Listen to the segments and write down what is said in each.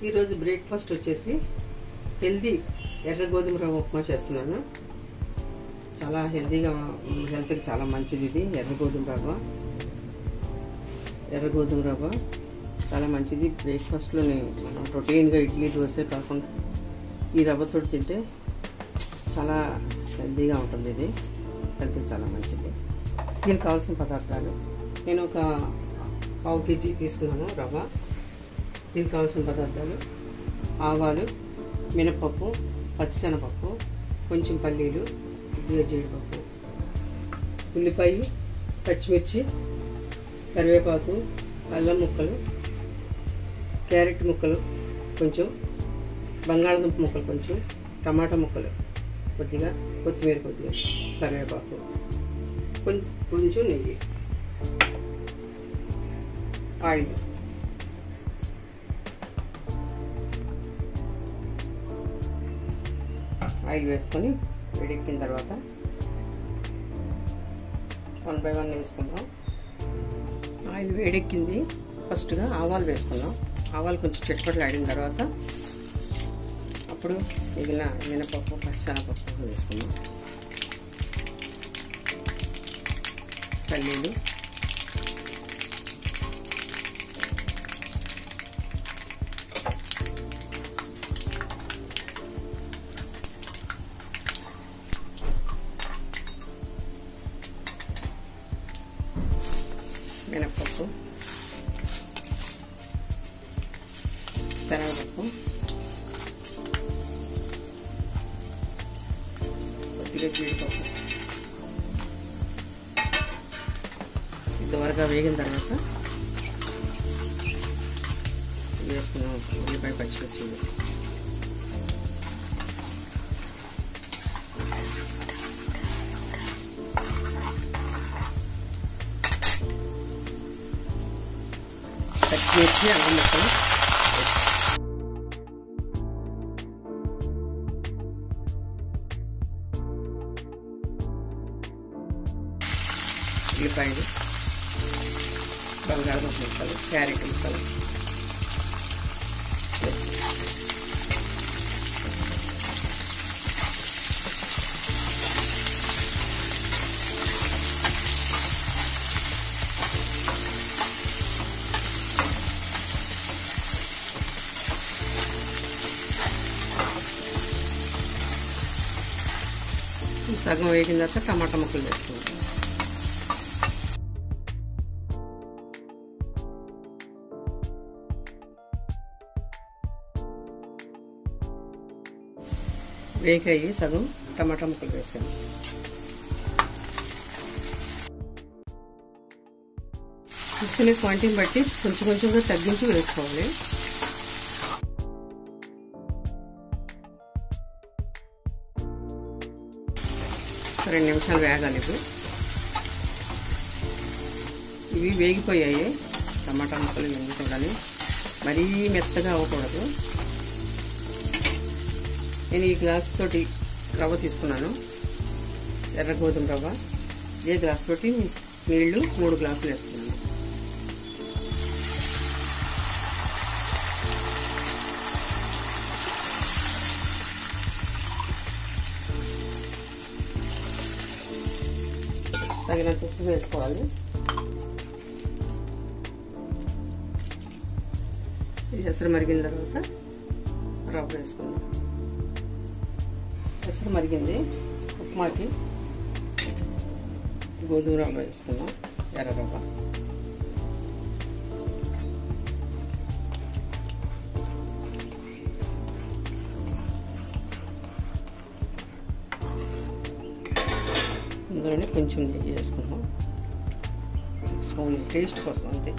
ఈరోజు బ్రేక్ఫాస్ట్ వచ్చేసి హెల్దీ ఎర్ర గోధుమ రవ్వ ఉప్మా చేస్తున్నాను చాలా హెల్తీగా హెల్త్కి చాలా మంచిది ఇది ఎర్ర గోధుమ రవ్వ ఎర్ర గోధుమ రవ్వ చాలా మంచిది బ్రేక్ఫాస్ట్లోని మనం రొటీన్గా ఇడ్లీ దోశ కాకుండా ఈ రవ్వతో తింటే చాలా హెల్తీగా ఉంటుంది ఇది హెల్త్కి చాలా మంచిది దీనికి కావాల్సిన పదార్థాలు నేను ఒక పావు కేజీ తీసుకున్నాను రవ్వ దీనికి కావాల్సిన పదార్థాలు ఆవాలు మినపప్పు పచ్చిశనగపప్పు కొంచెం పల్లీలు కొద్దిగా జీడిపప్పు ఉల్లిపాయ పచ్చిమిర్చి కరివేపాకు అల్లం ముక్కలు క్యారెట్ ముక్కలు కొంచెం బంగాళదుంప ముక్కలు కొంచెం టమాటా ముక్కలు కొద్దిగా కొత్తిమీర కొద్దిగా కరివేపాకు కొంచెం కొంచెం నెయ్యి ఆయిల్ ఆయిల్ వేసుకొని వేడెక్కిన తర్వాత వన్ బై వన్ వేసుకుందాం ఆయిల్ వేడెక్కింది ఫస్ట్గా ఆవాలు వేసుకుందాం ఆవాలు కొంచెం చిటపట్లు ఆడిన తర్వాత అప్పుడు మిగిలిన మినపప్పు పచ్చిశనగపప్పు వేసుకుందాం పల్లీలు మినపప్పు శనగపప్పు కొద్దిగా జీడిపప్పు ఇంతవరకు వేగిన తర్వాత వేసుకున్నాం ఉల్లిపాయ పచ్చిమిర్చి పచ్చిమిర్చి అల్లం ముక్కలు ఉల్లిపాయలు బంగాళదుంప ముక్కలు క్యారెట్ ముక్కలు సగం వేగిన తర్వాత టమాటా ముక్కలు వేసుకుంటాం వేగాయి సగం టమాటా ముక్కలు వేసాను తీసుకునే క్వాంటిటీని బట్టి కొంచెం కొంచెంగా తగ్గించి వేసుకోవాలి రెండు నిమిషాలు వేగాలి ఇవి ఇవి వేగిపోయాయి టమాటా ముక్కలు వేగుతుండాలి మరీ మెత్తగా అవ్వకూడదు నేను ఈ గ్లాస్ తోటి రవ్వ తీసుకున్నాను ఎర్ర గోధుమ రవ్వ ఇదే గ్లాస్ తోటి నీళ్లు మూడు గ్లాసులు వేస్తున్నాను తగినంత ఉప్పు వేసుకోవాలి ఇది ఎసరు మరిగిన తర్వాత రవ్వ వేసుకుందాం ఎసరు మరిగింది ఉప్మాకి గోధుమ రవ్వ వేసుకుందాం ఎర్ర రవ్వ ఇందులోనే కొంచెం నెయ్యి వేసుకుందాం స్పూన్ టేస్ట్ కోసం అంతే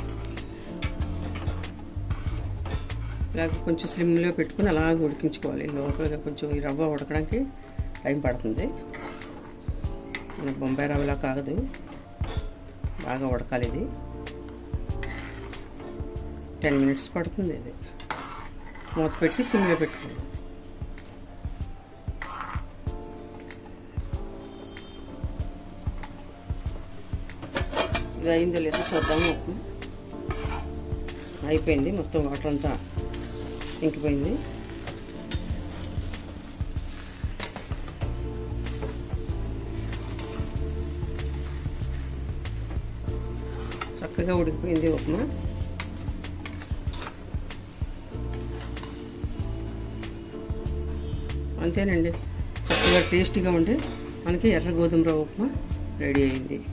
ఇలాగ కొంచెం స్లిమ్లో పెట్టుకుని అలాగ ఉడికించుకోవాలి లోపలగా కొంచెం ఈ రవ్వ ఉడకడానికి టైం పడుతుంది మన బొంబాయి రవ్వలా కాగదు బాగా ఉడకాలి ఇది టెన్ మినిట్స్ పడుతుంది ఇది మూత పెట్టి సిమ్లో పెట్టుకుందాం ఇది అయిందో లేదో చూద్దాము అయిపోయింది మొత్తం వాటర్ అంతా ఇంకిపోయింది చక్కగా ఉడికిపోయింది ఉప్మా అంతేనండి చక్కగా టేస్టీగా ఉండి మనకి ఎర్ర గోధుమ రవ్వ ఉప్మా రెడీ అయింది